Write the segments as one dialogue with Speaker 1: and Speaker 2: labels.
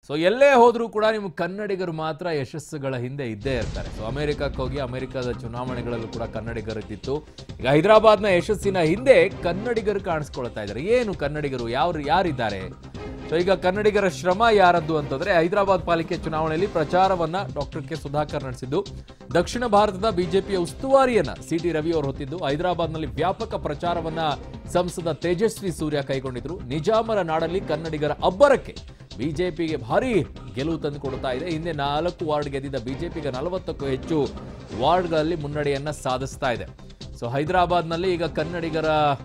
Speaker 1: So ಎಲ್ಲೇ ಹೋದ್ರೂ ಕೂಡ ನಿಮ್ಗೆ ಕನ್ನಡಿಗರು ಮಾತ್ರ ಯಶಸ್ಸುಗಳ ಹಿಂದೆ ಇದ್ದೇ ಇರ್ತಾರೆ ಸೊ ಅಮೆರಿಕಕ್ಕೆ ಹೋಗಿ ಅಮೆರಿಕದ ಚುನಾವಣೆಗಳಲ್ಲೂ ಕೂಡ ಕನ್ನಡಿಗರಿದ್ದಿತ್ತು ಈಗ ಹೈದರಾಬಾದ್ನ ಯಶಸ್ಸಿನ ಹಿಂದೆ ಕನ್ನಡಿಗರು ಕಾಣಿಸ್ಕೊಳ್ತಾ ಇದ್ದಾರೆ ಏನು ಕನ್ನಡಿಗರು ಯಾವ ಯಾರಿದ್ದಾರೆ ಸೊ ಈಗ ಕನ್ನಡಿಗರ ಶ್ರಮ ಯಾರದ್ದು ಅಂತಂದ್ರೆ ಹೈದರಾಬಾದ್ ಪಾಲಿಕೆ ಚುನಾವಣೆಯಲ್ಲಿ ಪ್ರಚಾರವನ್ನ ಡಾಕ್ಟರ್ ಕೆ ಸುಧಾಕರ್ ನಡೆಸಿದ್ದು ದಕ್ಷಿಣ ಭಾರತದ ಬಿಜೆಪಿಯ ಉಸ್ತುವಾರಿಯನ್ನ ಸಿ ಟಿ ರವಿ ಅವರು ಹೊತ್ತಿದ್ದು ಹೈದರಾಬಾದ್ನಲ್ಲಿ ವ್ಯಾಪಕ ಪ್ರಚಾರವನ್ನ ಸಂಸದ ತೇಜಸ್ವಿ ಸೂರ್ಯ ಕೈಗೊಂಡಿದ್ರು ನಿಜಾಮರ ನಾಡಲ್ಲಿ ಕನ್ನಡಿಗರ ಅಬ್ಬರಕ್ಕೆ ಬಿಜೆಪಿಗೆ ಭಾರಿ ಗೆಲುವು ತಂದು ಕೊಡ್ತಾ ಇದೆ ಹಿಂದೆ ನಾಲ್ಕು ವಾರ್ಡ್ ಗೆದ್ದಿದ್ದ ಬಿಜೆಪಿಗೆ ನಲವತ್ತಕ್ಕೂ ಹೆಚ್ಚು ವಾರ್ಡ್ಗಳಲ್ಲಿ ಮುನ್ನಡೆಯನ್ನ ಸಾಧಿಸ್ತಾ ಇದೆ ಸೊ ಹೈದರಾಬಾದ್ನಲ್ಲಿ ಈಗ ಕನ್ನಡಿಗರ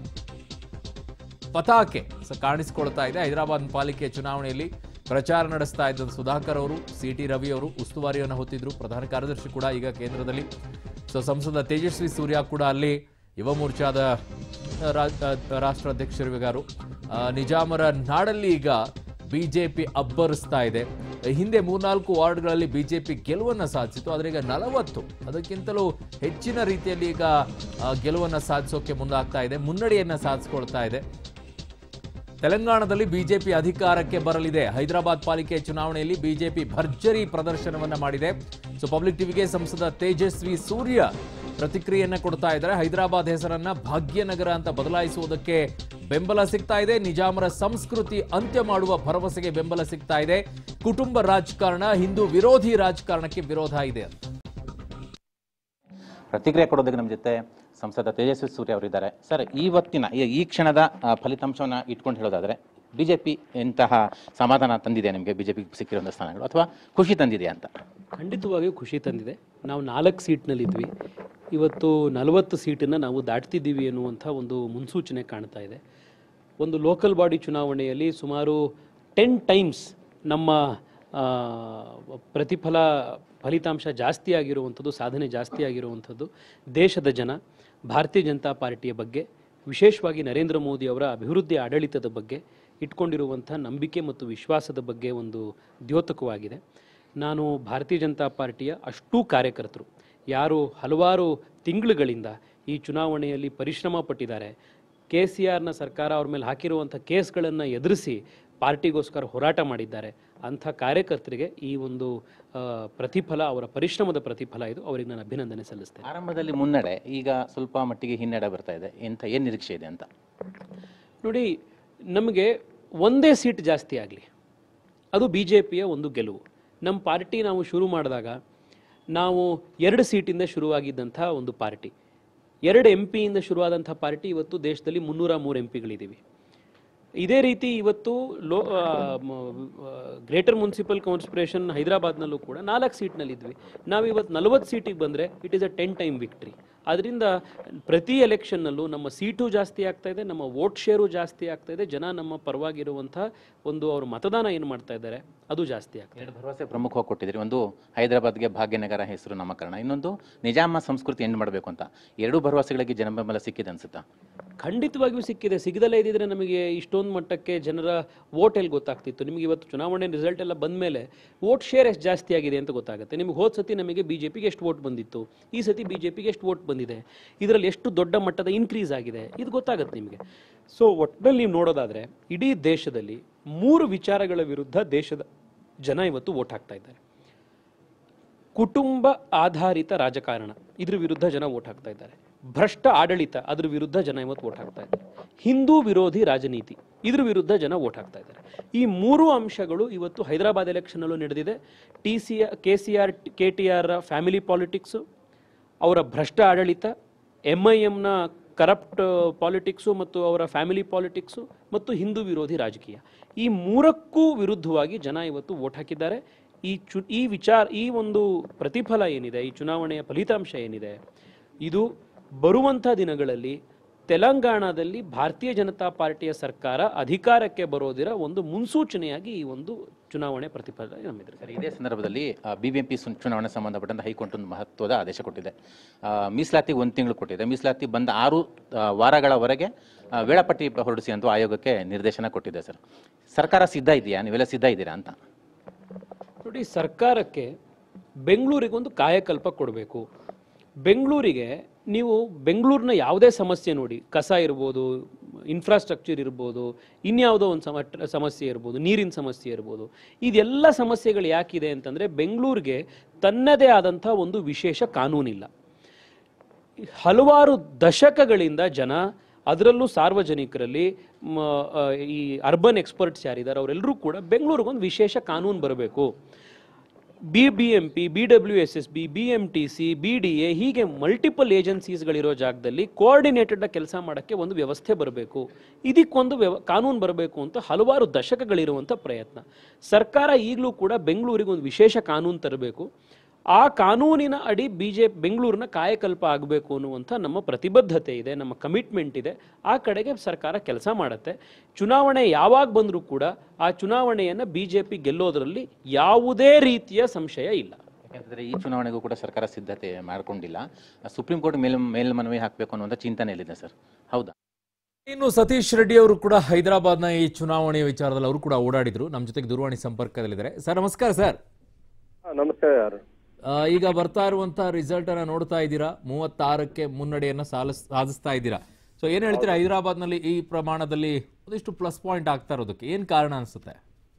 Speaker 1: ಪತಾಕೆ ಸ ಕಾಣಿಸಿಕೊಳ್ತಾ ಇದೆ ಹೈದರಾಬಾದ್ ಪಾಲಿಕೆ ಚುನಾವಣೆಯಲ್ಲಿ ಪ್ರಚಾರ ನಡೆಸ್ತಾ ಇದ್ದ ಸುಧಾಕರ್ ಅವರು ಸಿ ಟಿ ರವಿ ಅವರು ಉಸ್ತುವಾರಿಯನ್ನು ಹೊತ್ತಿದ್ರು ಪ್ರಧಾನ ಕಾರ್ಯದರ್ಶಿ ಕೂಡ ಈಗ ಕೇಂದ್ರದಲ್ಲಿ ಸೊ ಸಂಸದ ತೇಜಸ್ವಿ ಸೂರ್ಯ ಕೂಡ ಅಲ್ಲಿ ಯುವ ಮೋರ್ಚಾದ ರಾ- ಆ, ರಾಷ್ಟ್ರಾಧ್ಯಕ್ಷರಿಗಾರು ಆ, ನಿಜಾಮರ ನಾಡಲ್ಲಿ ಈಗ ಬಿಜೆಪಿ ಅಬ್ಬರಿಸ್ತಾ ಇದೆ ಹಿಂದೆ ಮೂರ್ನಾಲ್ಕು ವಾರ್ಡ್ಗಳಲ್ಲಿ ಬಿಜೆಪಿ ಗೆಲುವನ್ನ ಸಾಧಿಸಿತು ಆದರೆ ಈಗ ನಲವತ್ತು ಅದಕ್ಕಿಂತಲೂ ಹೆಚ್ಚಿನ ರೀತಿಯಲ್ಲಿ ಈಗ ಆ, ಗೆಲುವನ್ನ ಸಾಧಿಸೋಕೆ ಮುಂದಾಗ್ತಾ ಇದೆ ಮುನ್ನಡೆಯನ್ನ ಸಾಧಿಸ್ಕೊಳ್ತಾ ಇದೆ ತೆಲಂಗಾಣದಲ್ಲಿ ಬಿಜೆಪಿ ಅಧಿಕಾರಕ್ಕೆ ಬರಲಿದೆ ಹೈದರಾಬಾದ್ ಪಾಲಿಕೆ ಚುನಾವಣೆಯಲ್ಲಿ ಬಿಜೆಪಿ ಭರ್ಜರಿ ಪ್ರದರ್ಶನವನ್ನ ಮಾಡಿದೆ ಸೊ ಪಬ್ಲಿಕ್ ಟಿವಿಗೆ ಸಂಸದ ತೇಜಸ್ವಿ ಸೂರ್ಯ ಪ್ರತಿಕ್ರಿಯೆಯನ್ನ ಕೊಡ್ತಾ ಇದ್ದಾರೆ ಹೈದರಾಬಾದ್ ಹೆಸರನ್ನ ಭಾಗ್ಯನಗರ ಅಂತ ಬದಲಾಯಿಸುವುದಕ್ಕೆ ಬೆಂಬಲ ಸಿಗ್ತಾ ಇದೆ ನಿಜಾಮರ ಸಂಸ್ಕೃತಿ ಅಂತ್ಯ ಮಾಡುವ ಭರವಸೆಗೆ ಬೆಂಬಲ ಸಿಗ್ತಾ ಇದೆ ಕುಟುಂಬ ರಾಜಕಾರಣ ಹಿಂದೂ ವಿರೋಧಿ ರಾಜಕಾರಣಕ್ಕೆ ವಿರೋಧ ಇದೆ ಅಂತ
Speaker 2: ಪ್ರತಿಕ್ರಿಯೆ ಕೊಡೋದಕ್ಕೆ ನಮ್ಮ ಜೊತೆ ಸಂಸದ ತೇಜಸ್ವಿ ಸೂರ್ಯ ಅವರಿದ್ದಾರೆ ಸರ್ ಇವತ್ತಿನ ಈ- ಈ ಕ್ಷಣದ ಆ, ಫಲಿತಾಂಶವನ್ನ ಇಟ್ಕೊಂಡು ಹೇಳೋದಾದ್ರೆ ಬಿಜೆಪಿ ಎಂತಹ ಸಮಾಧಾನ ತಂದಿದೆ ನಿಮಗೆ ಬಿಜೆಪಿ ಸಿಕ್ಕಿರುವಂಥ ಸ್ಥಾನಗಳು ಅಥವಾ ಖುಷಿ ತಂದಿದೆ ಅಂತ
Speaker 3: ಖಂಡಿತವಾಗಿಯೂ ಖುಷಿ ತಂದಿದೆ ನಾವು ನಾಲ್ಕು ಸೀಟ್ನಲ್ಲಿದ್ವಿ ಇವತ್ತು ನಲವತ್ತು ಸೀಟನ್ನು ನಾವು ದಾಟ್ತಿದ್ದೀವಿ ಎನ್ನುವಂಥ ಒಂದು ಮುನ್ಸೂಚನೆ ಕಾಣ್ತಾ ಇದೆ ಒಂದು ಲೋಕಲ್ ಬಾಡಿ ಚುನಾವಣೆಯಲ್ಲಿ ಸುಮಾರು ಟೆನ್ ಟೈಮ್ಸ್ ನಮ್ಮ ಆ, ಪ್ರತಿಫಲ ಫಲಿತಾಂಶ ಜಾಸ್ತಿ ಆಗಿರುವಂಥದ್ದು ಸಾಧನೆ ಜಾಸ್ತಿ ಆಗಿರುವಂಥದ್ದು ದೇಶದ ಜನ ಭಾರತೀಯ ಜನತಾ ಪಾರ್ಟಿಯ ಬಗ್ಗೆ ವಿಶೇಷವಾಗಿ ನರೇಂದ್ರ ಮೋದಿ ಅವರ ಅಭಿವೃದ್ಧಿ ಆಡಳಿತದ ಬಗ್ಗೆ ಇಟ್ಕೊಂಡಿರುವಂಥ ನಂಬಿಕೆ ಮತ್ತು ವಿಶ್ವಾಸದ ಬಗ್ಗೆ ಒಂದು ದ್ಯೋತಕವಾಗಿದೆ ನಾನು ಭಾರತೀಯ ಜನತಾ ಪಾರ್ಟಿಯ ಅಷ್ಟೂ ಕಾರ್ಯಕರ್ತರು ಯಾರು ಹಲವಾರು ತಿಂಗಳುಗಳಿಂದ ಈ ಚುನಾವಣೆಯಲ್ಲಿ ಪರಿಶ್ರಮ ಪಟ್ಟಿದ್ದಾರೆ ಕೆ ಸಿ ಆರ್ನ ಸರ್ಕಾರ ಅವ್ರ ಮೇಲೆ ಹಾಕಿರುವಂಥ ಕೇಸ್ಗಳನ್ನು ಎದುರಿಸಿ ಪಾರ್ಟಿಗೋಸ್ಕರ ಹೋರಾಟ ಮಾಡಿದ್ದಾರೆ ಅಂಥ ಕಾರ್ಯಕರ್ತರಿಗೆ ಈ ಒಂದು ಆ, ಪ್ರತಿಫಲ ಅವರ ಪರಿಶ್ರಮದ ಪ್ರತಿಫಲ ಇದು ಅವರಿಗೆ ನಾನು ಅಭಿನಂದನೆ ಸಲ್ಲಿಸ್ತೇನೆ
Speaker 2: ಆರಂಭದಲ್ಲಿ ಮುನ್ನಡೆ ಈಗ ಸ್ವಲ್ಪ ಮಟ್ಟಿಗೆ ಹಿನ್ನಡೆ ಬರ್ತಾ ಇದೆ ಎಂತ ಏನು ನಿರೀಕ್ಷೆ ಇದೆ ಅಂತ
Speaker 3: ನೋಡಿ ನಮಗೆ ಒಂದೇ ಸೀಟ್ ಜಾಸ್ತಿ ಆಗಲಿ ಅದು ಬಿ ಜೆ ಪಿಯ ಒಂದು ಗೆಲುವು ನಮ್ಮ ಪಾರ್ಟಿ ನಾವು ಶುರು ಮಾಡಿದಾಗ ನಾವು ಎರಡು ಸೀಟಿಂದ ಶುರುವಾಗಿದ್ದಂಥ ಒಂದು ಪಾರ್ಟಿ ಎರಡು ಎಂ ಪಿಯಿಂದ ಶುರುವಾದಂಥ ಪಾರ್ಟಿ ಇವತ್ತು ದೇಶದಲ್ಲಿ ಮುನ್ನೂರ ಮೂರು ಎಂ ಪಿಗಳಿದ್ದೀವಿ ಇದೇ ರೀತಿ ಇವತ್ತು ಲೋ ಗ್ರೇಟರ್ ಮುನ್ಸಿಪಲ್ ಕಾರ್ಪೊರೇಷನ್ ಹೈದರಾಬಾದ್ನಲ್ಲೂ ಕೂಡ ನಾಲ್ಕು ಸೀಟ್ನಲ್ಲಿದ್ವಿ ನಾವು ಇವತ್ತು ನಲವತ್ತು ಸೀಟಿಗೆ ಬಂದರೆ it is a ten time victory ಅದರಿಂದ ಪ್ರತಿ ಎಲೆಕ್ಷನ್ನಲ್ಲೂ ನಮ್ಮ ಸೀಟು ಜಾಸ್ತಿ ಆಗ್ತಾ ಇದೆ ನಮ್ಮ ವೋಟ್ ಶೇರು ಜಾಸ್ತಿ ಆಗ್ತಾ ಇದೆ ಜನ ನಮ್ಮ ಪರವಾಗಿರುವಂಥ ಒಂದು ಅವರು ಮತದಾನ ಏನು ಮಾಡ್ತಾ ಇದ್ದಾರೆ ಅದು ಜಾಸ್ತಿ ಆಗ್ತಾ ಇದೆ
Speaker 2: ಎರಡು ಭರವಸೆ ಪ್ರಮುಖವಾಗಿ ಕೊಟ್ಟಿದ್ದೀರಿ ಒಂದು ಹೈದರಾಬಾದ್ಗೆ ಭಾಗ್ಯನಗರ ಹೆಸರು ನಾಮಕರಣ ಇನ್ನೊಂದು ನಿಜಾಮ ಸಂಸ್ಕೃತಿ ಎಂಡ್ ಮಾಡಬೇಕು ಅಂತ ಎರಡೂ ಭರವಸೆಗಳಿಗೆ ಜನ ಬೆಂಬಲ ಸಿಕ್ಕಿದೆ ಅನ್ಸುತ್ತಾ
Speaker 3: ಖಂಡಿತವಾಗಿಯೂ ಸಿಕ್ಕಿದೆ ಸಿಗದಲ್ಲೇ ಇದ್ದಿದ್ರೆ ನಮಗೆ ಇಷ್ಟೊಂದು ಮಟ್ಟಕ್ಕೆ ಜನರ ವೋಟ್ ಎಲ್ಲಿ ಗೊತ್ತಾಗ್ತಿತ್ತು ನಿಮಗೆ ಇವತ್ತು ಚುನಾವಣೆ ರಿಸಲ್ಟ್ ಎಲ್ಲ ಬಂದ ಮೇಲೆ ವೋಟ್ ಶೇರ್ ಎಷ್ಟು ಜಾಸ್ತಿ ಆಗಿದೆ ಅಂತ ಗೊತ್ತಾಗುತ್ತೆ ನಿಮಗೆ ಹೋದ ಸತಿ ನಮಗೆ ಬಿ ಜೆ ಪಿಗೆ ಎಷ್ಟು ವೋಟ್ ಬಂದಿತ್ತು ಈ ಸತಿ ಬಿ ಜೆ ಪಿಗೆ ಎಷ್ಟು ವೋಟ್ ಬಂದಿದೆ ಇದರಲ್ಲಿ ಎಷ್ಟು ದೊಡ್ಡ ಮಟ್ಟದ ಇನ್ಕ್ರೀಸ್ ಆಗಿದೆ ಇದು ಗೊತ್ತಾಗುತ್ತೆ ನಿಮಗೆ ಸೊ ಒಟ್ಟಿನಲ್ಲಿ ನೀವು ನೋಡೋದಾದರೆ ಇಡೀ ದೇಶದಲ್ಲಿ ಮೂರು ವಿಚಾರಗಳ ವಿರುದ್ಧ ದೇಶದ ಜನ ಇವತ್ತು ವೋಟ್ ಹಾಕ್ತಾ ಇದ್ದಾರೆ ಕುಟುಂಬ ಆಧಾರಿತ ರಾಜಕಾರಣ ಇದ್ರ ವಿರುದ್ಧ ಜನ ವೋಟ್ ಹಾಕ್ತಾ ಇದ್ದಾರೆ ಭ್ರಷ್ಟ ಆಡಳಿತ ಅದ್ರ ವಿರುದ್ಧ ಜನ ಇವತ್ತು ವೋಟ್ ಹಾಕ್ತಾ ಇದ್ದಾರೆ ಹಿಂದೂ ವಿರೋಧಿ ರಾಜನೀತಿ ಇದ್ರ ವಿರುದ್ಧ ಜನ ವೋಟ್ ಹಾಕ್ತಾ ಇದ್ದಾರೆ ಈ ಮೂರು ಅಂಶಗಳು ಇವತ್ತು ಹೈದರಾಬಾದ್ ಎಲೆಕ್ಷನಲ್ಲೂ ನಡೆದಿದೆ T C K C R K T R family politics ಅವರ ಭ್ರಷ್ಟ ಆಡಳಿತ ಎಮ್ ಐ ಎಮ್ನ ಕರಪ್ಟ್ ಪಾಲಿಟಿಕ್ಸು ಮತ್ತು ಅವರ ಫ್ಯಾಮಿಲಿ ಪಾಲಿಟಿಕ್ಸು ಮತ್ತು ಹಿಂದೂ ವಿರೋಧಿ ರಾಜಕೀಯ ಈ ಮೂರಕ್ಕೂ ವಿರುದ್ಧವಾಗಿ ಜನ ಇವತ್ತು ವೋಟ್ ಹಾಕಿದ್ದಾರೆ ಈ ಚು ಈ ವಿಚಾರ ಈ ಒಂದು ಪ್ರತಿಫಲ ಏನಿದೆ ಈ ಚುನಾವಣೆಯ ಫಲಿತಾಂಶ ಏನಿದೆ ಇದು ಬರುವಂಥ ದಿನಗಳಲ್ಲಿ ತೆಲಂಗಾಣದಲ್ಲಿ ಭಾರತೀಯ ಜನತಾ ಪಾರ್ಟಿಯ ಸರ್ಕಾರ ಅಧಿಕಾರಕ್ಕೆ ಬರೋದಿರ ಒಂದು ಮುನ್ಸೂಚನೆಯಾಗಿ ಈ ಒಂದು ಚುನಾವಣೆ ಪ್ರತಿಫಲ ನಮ್ಮಿದ್ರೆ
Speaker 2: ಸರ್ ಇದೇ ಸಂದರ್ಭದಲ್ಲಿ ಬಿಬಿಎಂಪಿ ಚುನಾವಣೆ ಸಂಬಂಧಪಟ್ಟಂತೆ ಹೈಕೋರ್ಟ್ ಒಂದು ಮಹತ್ವದ ಆದೇಶ ಕೊಟ್ಟಿದೆ ಆ, ಮೀಸಲಾತಿ ಒಂದು ತಿಂಗಳು ಕೊಟ್ಟಿದೆ ಮೀಸಲಾತಿ ಬಂದ ಆರು ಆ, ವಾರಗಳವರೆಗೆ ಆ, ವೇಳಾಪಟ್ಟಿ ಹೊರಡಿಸಿ ಅಂತ ಆಯೋಗಕ್ಕೆ ನಿರ್ದೇಶನ ಕೊಟ್ಟಿದೆ ಸರ್ ಸರ್ಕಾರ ಸಿದ್ಧ ಇದೆಯಾ ನೀವೆಲ್ಲ ಸಿದ್ಧ ಇದ್ದೀರಾ ಅಂತ
Speaker 3: ನೋಡಿ ಸರ್ಕಾರಕ್ಕೆ ಬೆಂಗಳೂರಿಗೊಂದು ಕಾಯಕಲ್ಪ ಕೊಡಬೇಕು ಬೆಂಗಳೂರಿಗೆ ನೀವು ಬೆಂಗಳೂರಿನ ಯಾವುದೇ ಸಮಸ್ಯೆ ನೋಡಿ ಕಸ ಇರ್ಬೋದು ಇನ್ಫ್ರಾಸ್ಟ್ರಕ್ಚರ್ ಇರ್ಬೋದು ಇನ್ಯಾವುದೋ ಒಂದು ಸಮ ಸಮಸ್ಯೆ ಇರ್ಬೋದು ನೀರಿನ ಸಮಸ್ಯೆ ಇರ್ಬೋದು ಇದೆಲ್ಲ ಸಮಸ್ಯೆಗಳು ಯಾಕಿದೆ ಅಂತಂದರೆ ಬೆಂಗಳೂರಿಗೆ ತನ್ನದೇ ಆದಂಥ ಒಂದು ವಿಶೇಷ ಕಾನೂನಿಲ್ಲ ಹಲವಾರು ದಶಕಗಳಿಂದ ಜನ ಅದರಲ್ಲೂ ಸಾರ್ವಜನಿಕರಲ್ಲಿ ಮ, ಆ, ಈ ಅರ್ಬನ್ ಎಕ್ಸ್ಪರ್ಟ್ಸ್ ಯಾರಿದ್ದಾರೆ ಅವರೆಲ್ಲರೂ ಕೂಡ ಬೆಂಗಳೂರಿಗೊಂದು ವಿಶೇಷ ಕಾನೂನು ಬರಬೇಕು B B M P B W S S B B M T C B D A ಹೀಗೆ ಮಲ್ಟಿಪಲ್ ಏಜೆನ್ಸೀಸ್ಗಳಿರೋ ಜಾಗದಲ್ಲಿ ಕೋಆರ್ಡಿನೇಟೆಡ್ ಕೆಲಸ ಮಾಡೋಕ್ಕೆ ಒಂದು ವ್ಯವಸ್ಥೆ ಬರಬೇಕು ಇದಕ್ಕೊಂದು ವ್ಯವ ಕಾನೂನು ಬರಬೇಕು ಅಂತ ಹಲವಾರು ದಶಕಗಳಿರುವಂಥ ಪ್ರಯತ್ನ ಸರ್ಕಾರ ಈಗಲೂ ಕೂಡ ಬೆಂಗಳೂರಿಗೆ ಒಂದು ವಿಶೇಷ ಕಾನೂನು ತರಬೇಕು ಆ ಕಾನೂನಿನ ಅಡಿ ಬಿ ಜೆ ಬೆಂಗಳೂರಿನ ಕಾಯಕಲ್ಪ ಆಗಬೇಕು ಅನ್ನುವಂಥ ನಮ್ಮ ಪ್ರತಿಬದ್ಧತೆ ಇದೆ ನಮ್ಮ ಕಮಿಟ್ಮೆಂಟ್ ಇದೆ ಆ ಕಡೆಗೆ ಸರ್ಕಾರ ಕೆಲಸ ಮಾಡುತ್ತೆ ಚುನಾವಣೆ ಯಾವಾಗ ಬಂದರೂ ಕೂಡ ಆ ಚುನಾವಣೆಯನ್ನು ಬಿ ಜೆ ಪಿ ಗೆಲ್ಲೋದರಲ್ಲಿ ಯಾವುದೇ ರೀತಿಯ ಸಂಶಯ ಇಲ್ಲ
Speaker 2: ಯಾಕಂತಂದ್ರೆ ಈ ಚುನಾವಣೆಗೂ ಕೂಡ ಸರ್ಕಾರ ಸಿದ್ಧತೆ ಮಾಡ್ಕೊಂಡಿಲ್ಲ ಸುಪ್ರೀಂ ಕೋರ್ಟ್ ಮೇಲ್ ಮೇಲ್ಮನವಿ ಹಾಕಬೇಕು ಅನ್ನುವಂಥ ಚಿಂತನೆಯಲ್ಲಿದೆ ಸರ್ ಹೌದಾ
Speaker 1: ಇನ್ನು ಸತೀಶ್ ರೆಡ್ಡಿ ಅವರು ಕೂಡ ಹೈದರಾಬಾದ್ನ ಈ ಚುನಾವಣೆಯ ವಿಚಾರದಲ್ಲಿ ಅವರು ಕೂಡ ಓಡಾಡಿದ್ರು ನಮ್ಮ ಜೊತೆಗೆ ದೂರವಾಣಿ ಸಂಪರ್ಕದಲ್ಲಿದ್ದಾರೆ ಸರ್ ನಮಸ್ಕಾರ ಸರ್
Speaker 4: ಹಾ, ನಮಸ್ತೆ ಯಾರು
Speaker 1: ಆ, ಈಗ ಬರ್ತಾ ಇರುವಂತ ರಿಸಲ್ಟ್ ಅನ್ನ ನೋಡ್ತಾ ಇದ್ದೀರಾ ಮೂವತ್ತಾರಕ್ಕೆ ಮುನ್ನಡೆಯನ್ನ ಸಾಲಿಸ್ ಸಾಧಿಸ್ತಾ ಇದ್ದೀರಾ ಸೊ ಏನ್ ಹೇಳ್ತೀರಾ ಹೈದರಾಬಾದ್ ನಲ್ಲಿ ಈ ಪ್ರಮಾಣದಲ್ಲಿ ಒಂದಿಷ್ಟು ಪ್ಲಸ್ ಪಾಯಿಂಟ್ ಆಗ್ತಾ ಇರೋದಕ್ಕೆ ಏನ್ ಕಾರಣ ಅನ್ಸುತ್ತೆ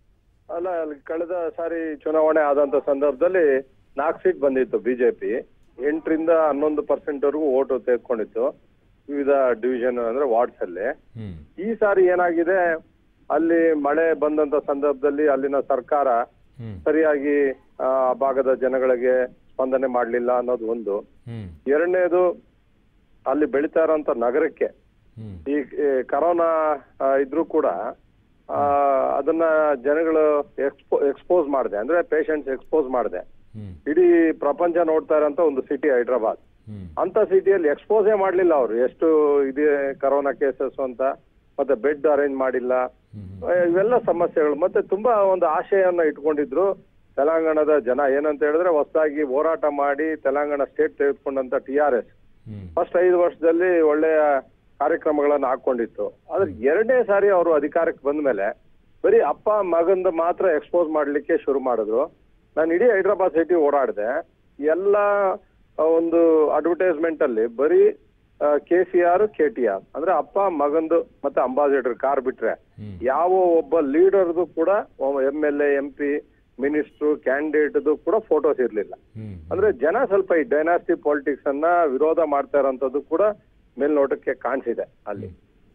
Speaker 4: ಅಲ್ಲ ಅಲ್ಲಿ ಕಳೆದ ಸಾರಿ ಚುನಾವಣೆ ಆದಂತ ಸಂದರ್ಭದಲ್ಲಿ ನಾಲ್ಕು ಸೀಟ್ ಬಂದಿತ್ತು ಬಿಜೆಪಿ ಎಂಟರಿಂದ ಹನ್ನೊಂದು ಪರ್ಸೆಂಟ್ ವರೆಗೂ ಓಟು ತೆಗೆದುಕೊಂಡಿತ್ತು ವಿವಿಧ ಡಿವಿಷನ್ ಅಂದ್ರೆ ವಾರ್ಡ್ಸ್ ಅಲ್ಲಿ
Speaker 1: ಹ್ಮ್
Speaker 4: ಈ ಸಾರಿ ಏನಾಗಿದೆ ಅಲ್ಲಿ ಮಳೆ ಬಂದಂತ ಸಂದರ್ಭದಲ್ಲಿ ಅಲ್ಲಿನ ಸರ್ಕಾರ
Speaker 1: ಹ್ಮ್
Speaker 4: ಸರಿಯಾಗಿ ಆ ಭಾಗದ ಜನಗಳಿಗೆ ಸ್ಪಂದನೆ ಮಾಡ್ಲಿಲ್ಲ ಅನ್ನೋದು ಒಂದು
Speaker 1: ಹ್ಮ್
Speaker 4: ಎರಡನೇದು ಅಲ್ಲಿ ಬೆಳೀತಾ ಇರೋಂತ ನಗರಕ್ಕೆ
Speaker 1: ಹ್ಮ್
Speaker 4: ಈ ಈ ಕರೋನಾ ಆ, ಇದ್ರೂ ಕೂಡ ಆ, ಅದನ್ನ ಜನಗಳು ಎಕ್ಸ್ಪೋ ಎಕ್ಸ್ಪೋಸ್ ಮಾಡಿದೆ ಅಂದ್ರೆ ಪೇಷಂಟ್ಸ್ ಎಕ್ಸ್ಪೋಸ್ ಮಾಡಿದೆ
Speaker 1: ಹ್ಮ್
Speaker 4: ಇಡೀ ಪ್ರಪಂಚ ನೋಡ್ತಾ ಇರೋಂತ ಒಂದು ಸಿಟಿ ಹೈದ್ರಾಬಾದ್
Speaker 1: ಹ್ಮ್
Speaker 4: ಅಂತ ಸಿಟಿಯಲ್ಲಿ ಎಕ್ಸ್ಪೋಸೇ ಮಾಡ್ಲಿಲ್ಲ ಅವರು ಎಷ್ಟು ಇದೆ ಕರೋನಾ ಕೇಸಸ್ ಅಂತ ಮತ್ತೆ ಬೆಡ್ ಅರೇಂಜ್ ಮಾಡಿಲ್ಲ
Speaker 1: ಹ್ಮ್
Speaker 4: ಆ, ಇವೆಲ್ಲ ಸಮಸ್ಯೆಗಳು ಮತ್ತೆ ತುಂಬಾ ಒಂದು ಆಶಯವನ್ನ ಇಟ್ಕೊಂಡಿದ್ರು ತೆಲಂಗಾಣದ ಜನ ಏನಂತ ಹೇಳಿದ್ರೆ ಹೊಸದಾಗಿ ಹೋರಾಟ ಮಾಡಿ ತೆಲಂಗಾಣ ಸ್ಟೇಟ್ ತೆಗೆದುಕೊಂಡಂತ T R S
Speaker 1: hmm
Speaker 4: first ಐದು ವರ್ಷದಲ್ಲಿ ಒಳ್ಳೆಯ ಕಾರ್ಯಕ್ರಮಗಳನ್ನ ಹಾಕೊಂಡಿತ್ತು ಆದ್ರೆ ಎರಡನೇ ಸಾರಿ ಅವರು ಅಧಿಕಾರಕ್ಕೆ ಬಂದ ಮೇಲೆ ಬರೀ ಅಪ್ಪ ಮಗಂದ ಮಾತ್ರ ಎಕ್ಸ್ಪೋಸ್ ಮಾಡ್ಲಿಕ್ಕೆ ಶುರು ಮಾಡಿದ್ರು ನಾನು ಇಡೀ ಹೈದರಾಬಾದ್ ಸಿಟಿ ಓಡಾಡಿದೆ ಎಲ್ಲ ಆ, ಒಂದು ಅಡ್ವರ್ಟೈಸ್ಮೆಂಟ್ ಅಲ್ಲಿ ಬರೀ K C R K T R ಅಂದ್ರೆ ಅಪ್ಪ ಮಗಂದು ಮತ್ತೆ ಅಂಬಾಸಿಡರ್ ಕಾರ್ ಬಿಟ್ರೆ
Speaker 1: ಹ್ಮ್.
Speaker 4: ಯಾವ ಒಬ್ಬ ಲೀಡರ್ದು ಕೂಡ M L A M P minister ಕ್ಯಾಂಡಿಡೇಟ್ದು ಕೂಡ ಫೋಟೋಸ್ ಇರ್ಲಿಲ್ಲ
Speaker 1: ಹ್ಮ್
Speaker 4: ಅಂದ್ರೆ ಜನ ಸ್ವಲ್ಪ ಈ ಡೈನಾಸ್ಟಿ ಪಾಲಿಟಿಕ್ಸ್ ಅನ್ನ ವಿರೋಧ ಮಾಡ್ತಾ ಇರೋಂಥದ್ದು ಕೂಡ ಮೇಲ್ನೋಟಕ್ಕೆ ಕಾಣಿಸಿದೆ ಅಲ್ಲಿ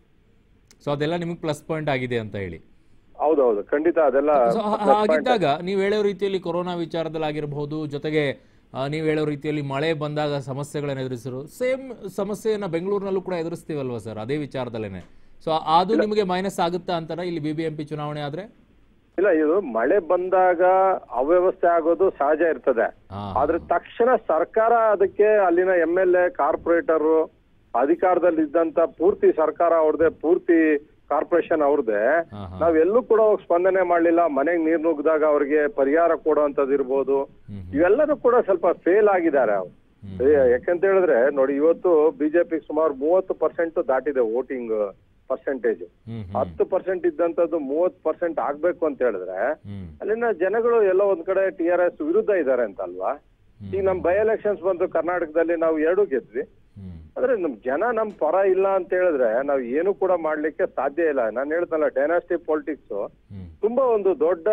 Speaker 1: ಸೊ ಅದೆಲ್ಲ ನಿಮಗೆ ಪ್ಲಸ್ ಪಾಯಿಂಟ್ ಆಗಿದೆ ಅಂತ ಹೇಳಿ
Speaker 4: ಹೌದೌದು ಖಂಡಿತ ಅದೆಲ್ಲ
Speaker 1: ಸೊ ಹಾ- ಹಾಗಿದ್ದಾಗ ನೀವು ಹೇಳೋ ರೀತಿಯಲ್ಲಿ ಕೊರೋನಾ ವಿಚಾರದಲ್ಲಿ ಆಗಿರಬಹುದು ಜೊತೆಗೆ ಆ, ನೀವು ಹೇಳೋ ರೀತಿಯಲ್ಲಿ ಮಳೆ ಬಂದಾಗ ಸಮಸ್ಯೆಗಳನ್ನು ಎದುರಿಸಿರು ಸೇಮ್ ಸಮಸ್ಯೆಯನ್ನ ಬೆಂಗಳೂರಿನಲ್ಲೂ ಕೂಡ ಎದುರಿಸ್ತೀವಲ್ವಾ ಸರ್ ಅದೇ ವಿಚಾರದಲ್ಲೇನೆ ಸೊ ಅದು ನಿಮಗೆ ಮೈನಸ್ ಆಗುತ್ತಾ ಅಂತಾರ ಇಲ್ಲಿ ಬಿ ಬಿ ಎಂ ಪಿ ಚುನಾವಣೆ ಆದ್ರೆ
Speaker 4: ಇಲ್ಲ ಇದು ಮಳೆ ಬಂದಾಗ ಅವ್ಯವಸ್ಥೆ ಆಗೋದು ಸಹಜ ಇರ್ತದೆ
Speaker 1: ಹಾ
Speaker 4: ಆದ್ರೆ ತಕ್ಷಣ ಸರ್ಕಾರ ಅದಕ್ಕೆ ಅಲ್ಲಿನ ಎಂ ಎಲ್ ಎ ಕಾರ್ಪೊರೇಟರ್ ಅಧಿಕಾರದಲ್ಲಿ ಇದ್ದಂತ ಪೂರ್ತಿ ಸರ್ಕಾರ ಅವ್ರದೇ ಪೂರ್ತಿ ಕಾರ್ಪೊರೇಷನ್ ಅವ್ರದೇ
Speaker 1: ಹಾ ಹಾ
Speaker 4: ನಾವೆಲ್ಲೂ ಕೂಡ ಹೋಗಿ ಸ್ಪಂದನೆ ಮಾಡ್ಲಿಲ್ಲ ಮನೆಗ್ ನೀರ್ ನುಗ್ಗಿದಾಗ ಅವ್ರಿಗೆ ಪರಿಹಾರ ಕೊಡುವಂತದ್ದು ಇರ್ಬೋದು
Speaker 1: ಹ್ಮ್
Speaker 4: ಇವೆಲ್ಲರೂ ಕೂಡ ಸ್ವಲ್ಪ ಫೇಲ್ ಆಗಿದ್ದಾರೆ ಅವ್ರು
Speaker 1: ಹ್ಮ್.
Speaker 4: ಏ, ಯಾಕಂತ ಹೇಳಿದ್ರೆ ನೋಡಿ ಇವತ್ತು ಬಿಜೆಪಿ ಸುಮಾರು ಮೂವತ್ತು ಪರ್ಸೆಂಟ್ ದಾಟಿದೆ ವೋಟಿಂಗ್ ಪರ್ಸೆಂಟೇಜ್
Speaker 1: ಹ್ಮ್ ಹ್ಮ್
Speaker 4: ಹತ್ತು ಪರ್ಸೆಂಟ್ ಇದ್ದಂತದ್ದು ಮೂವತ್ ಪರ್ಸೆಂಟ್ ಆಗ್ಬೇಕು ಅಂತ ಹೇಳಿದ್ರೆ
Speaker 1: ಹ್ಮ್
Speaker 4: ಅಲ್ಲಿನ ಜನಗಳು ಎಲ್ಲೋ ಒಂದ್ ಕಡೆ ಟಿ ಆರ್ ಎಸ್ ವಿರುದ್ಧ ಇದ್ದಾರೆ ಅಂತ ಅಲ್ವಾ ಈಗ ನಮ್ ಬೈ ಎಲೆಕ್ಷನ್ಸ್ ಬಂತು ಕರ್ನಾಟಕದಲ್ಲಿ ನಾವು ಎರಡು ಗೆದ್ವಿ
Speaker 1: ಹ್ಮ್
Speaker 4: ಆದ್ರೆ ನಮ್ ಜನ ನಮ್ ಪರ ಇಲ್ಲ ಅಂತ ಹೇಳಿದ್ರೆ ನಾವ್ ಏನು ಕೂಡ ಮಾಡ್ಲಿಕ್ಕೆ ಸಾಧ್ಯ ಇಲ್ಲ ನಾನು ಹೇಳ್ತಲ್ಲ ಡೈನಾಸ್ಟಿ ಪಾಲಿಟಿಕ್ಸ್
Speaker 1: ಹ್ಮ್
Speaker 4: ತುಂಬಾ ಒಂದು ದೊಡ್ಡ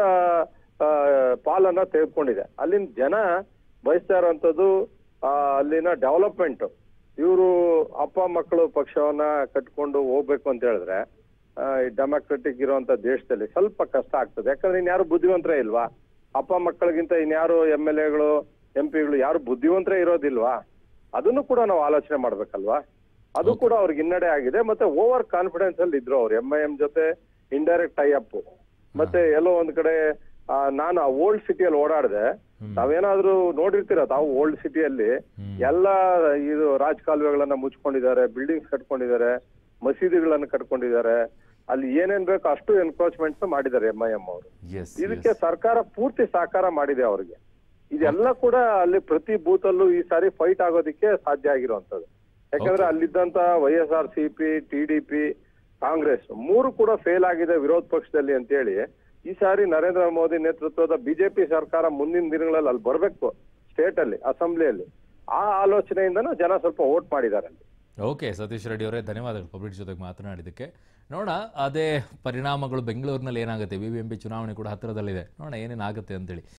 Speaker 4: ಆ, ಪಾಲನ್ನ ತೆಗೆದುಕೊಂಡಿದೆ ಅಲ್ಲಿನ ಜನ ಬಯಸ್ತಾ ಇರುವಂತದ್ದು ಆ, ಅಲ್ಲಿನ ಡೆವಲಪ್ಮೆಂಟ್ ಇವರು ಅಪ್ಪ ಮಕ್ಕಳು ಪಕ್ಷವನ್ನ ಕಟ್ಕೊಂಡು ಹೋಗ್ಬೇಕು ಅಂತ ಹೇಳಿದ್ರೆ ಆ, ಈ ಡೆಮಾಕ್ರೆಟಿಕ್ ಇರುವಂತ ದೇಶದಲ್ಲಿ ಸ್ವಲ್ಪ ಕಷ್ಟ ಆಗ್ತದೆ ಯಾಕಂದ್ರೆ ಇನ್ಯಾರು ಬುದ್ಧಿವಂತರೇ ಇಲ್ವಾ ಅಪ್ಪ ಮಕ್ಕಳಿಗಿಂತ ಇನ್ಯಾರು ಎಂ ಎಲ್ ಎಗಳು ಎಂ ಪಿಗಳು ಯಾರು ಬುದ್ಧಿವಂತರೇ ಇರೋದಿಲ್ವಾ ಅದನ್ನು ಕೂಡ ನಾವು ಆಲೋಚನೆ ಮಾಡ್ಬೇಕಲ್ವಾ ಅದು ಕೂಡ ಅವ್ರಿಗೆ ಹಿನ್ನಡೆ ಆಗಿದೆ ಮತ್ತೆ ಓವರ್ ಕಾನ್ಫಿಡೆನ್ಸ್ ಅಲ್ಲಿ ಇದ್ರು ಅವ್ರು ಎಂ ಐ ಎಂ ಜೊತೆ ಇಂಡೈರೆಕ್ಟ್ ಟೈ ಅಪ್ ಮತ್ತೆ ಎಲ್ಲೋ ಒಂದ್ ಕಡೆ ಆ, ನಾನು ಆ ಓಲ್ಡ್ ಸಿಟಿಯಲ್ಲಿ ಓಡಾಡಿದೆ ತಾವೇನಾದ್ರೂ ನೋಡಿರ್ತೀರ ತಾವು ಓಲ್ಡ್ ಸಿಟಿಯಲ್ಲಿ ಎಲ್ಲ ಇದು ರಾಜಕಾಲುವೆಗಳನ್ನ ಮುಚ್ಕೊಂಡಿದ್ದಾರೆ ಬಿಲ್ಡಿಂಗ್ಸ್ ಕಟ್ಕೊಂಡಿದ್ದಾರೆ ಮಸೀದಿಗಳನ್ನ ಕಟ್ಕೊಂಡಿದ್ದಾರೆ ಅಲ್ಲಿ ಏನೇನ್ ಬೇಕೋ ಅಷ್ಟು ಎನ್ಕ್ರೋಚ್ಮೆಂಟ್ಸ್ ಮಾಡಿದ್ದಾರೆ ಎಂ ಐ ಎಂ ಅವರು
Speaker 1: ಎಸ್
Speaker 4: ಇದಕ್ಕೆ ಸರ್ಕಾರ ಪೂರ್ತಿ ಸಹಕಾರ ಮಾಡಿದೆ ಅವ್ರಿಗೆ ಇದೆಲ್ಲ ಕೂಡ ಅಲ್ಲಿ ಪ್ರತಿ ಬೂತ್ ಅಲ್ಲೂ ಈ ಸಾರಿ ಫೈಟ್ ಆಗೋದಿಕ್ಕೆ ಸಾಧ್ಯ ಆಗಿರುವಂತದ್ದು ಯಾಕಂದ್ರೆ ಅಲ್ಲಿದ್ದಂತ Y S R C P T D P Congress ಮೂರು ಕೂಡ ಫೇಲ್ ಆಗಿದೆ ವಿರೋಧ ಪಕ್ಷದಲ್ಲಿ ಅಂತೇಳಿ ಈ ಸಾರಿ ನರೇಂದ್ರ ಮೋದಿ ನೇತೃತ್ವದ ಬಿಜೆಪಿ ಸರ್ಕಾರ ಮುಂದಿನ ದಿನಗಳಲ್ಲಿ ಅಲ್ಲಿ ಬರ್ಬೇಕು ಸ್ಟೇಟ್ ಅಲ್ಲಿ ಅಸೆಂಬ್ಲಿಯಲ್ಲಿ ಆ ಆಲೋಚನೆಯಿಂದನೂ ಜನ ಸ್ವಲ್ಪ ವೋಟ್ ಮಾಡಿದ್ದಾರೆ ಅಲ್ಲಿ
Speaker 1: ಓಕೆ ಸತೀಶ್ ರೆಡ್ಡಿ ಅವರೇ ಧನ್ಯವಾದಗಳು ಪಬ್ಲಿಕ್ ಜೊತೆಗೆ ಮಾತನಾಡಿದ್ದಕ್ಕೆ ನೋಡೋಣ ಅದೇ ಪರಿಣಾಮಗಳು ಬೆಂಗಳೂರಿನಲ್ಲಿ ಏನಾಗುತ್ತೆ ಬಿ ಬಿ ಎಂ ಪಿ ಚುನಾವಣೆ ಕೂಡ ಹತ್ತಿರದಲ್ಲಿದೆ ನೋಡೋಣ ಏನೇನಾಗುತ್ತೆ ಅಂತೇಳಿ